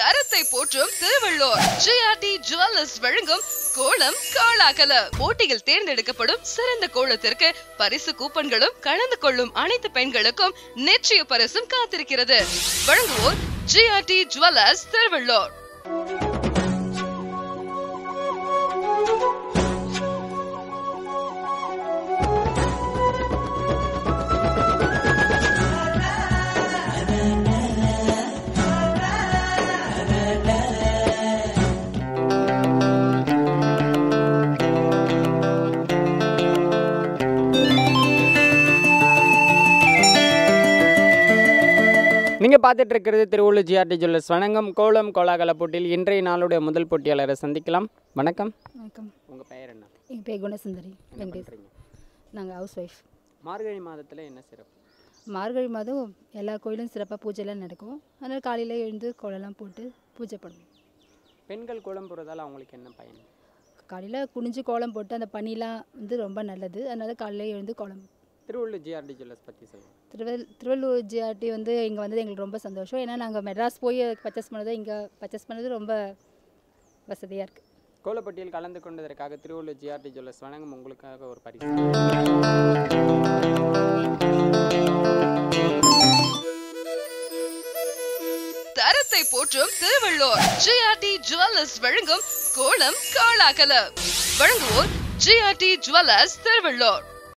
தரத்தை போற்றும் Tiruvallur GRT jewellers வழங்கும் கோலம் கோலாகல போட்டியில் தேர்ந்தெடுக்கப்படும் சிறந்த கோலத்திற்கு பரிசு கூப்பன்களும் கலந்து கொள்ளும் அனைத்து பெண்களுக்கும் நிச்சய பரிசும் காத்திருக்கிறது வழங்குவோர் ஜிஆர்டி ஜுவல்லர்ஸ் திருவள்ளூர் நீங்கள் பார்த்துட்டு இருக்கிறது திருவள்ளூர் ஜிஆர்டி ஜுவல்லர்ஸ் வணக்கம் கோலம் கோலாகல போட்டியில் இன்றைய நாளுடைய முதல் போட்டியாளரை சந்திக்கலாம் வணக்கம் வணக்கம் உங்கள் பெயர் என்ன என் பேர் குணசுந்தரி என்ன வெங்கடேஷ் பண்ணுறீங்க நாங்கள் ஹவுஸ் ஒய்ஃப் மார்கழி மாதத்தில் என்ன சிறப்பு மார்கழி மாதம் எல்லா கோயிலும் சிறப்பாக பூஜைலாம் நடக்கும் அதனால் காலையில் எழுந்து கோலம்லாம் போட்டு பூஜை பண்ணுவோம் பெண்கள் கோலம் போடுறதால அவங்களுக்கு என்ன பயன் காலையில் குனிஞ்சு கோலம் போட்டு அந்த பனிலாம் வந்து ரொம்ப நல்லது அதனால காலையில் எழுந்து கோலம் திருவள்ளூர் ஜிஆர்டி ஜுவல்லர்ஸ் பற்றி சொல்லுங்கள் திருவள் திருவள்ளூர் ஜிஆர்டி வந்து இங்கே வந்தது எங்களுக்கு ரொம்ப சந்தோஷம் ஏன்னா நாங்கள் மெட்ராஸ் போய் பர்ச்சேஸ் பண்ணதை இங்கே பர்ச்சேஸ் பண்ணது ரொம்ப வசதியாக இருக்குது கோலப்பட்டியில் கலந்து கொண்டதற்காக திருவள்ளூர் ஜிஆர்டி ஜுவல்லர்ஸ் வணங்கும் உங்களுக்காக ஒரு பரிசு தரத்தை போற்றும் திருவள்ளூர் ஜிஆர்டி ஜுவல்லர்ஸ் வழங்கும் கோலம் கோலாகல வழங்குவோர் ஜிஆர்டி ஜுவல்லர்ஸ் திருவள்ளூர்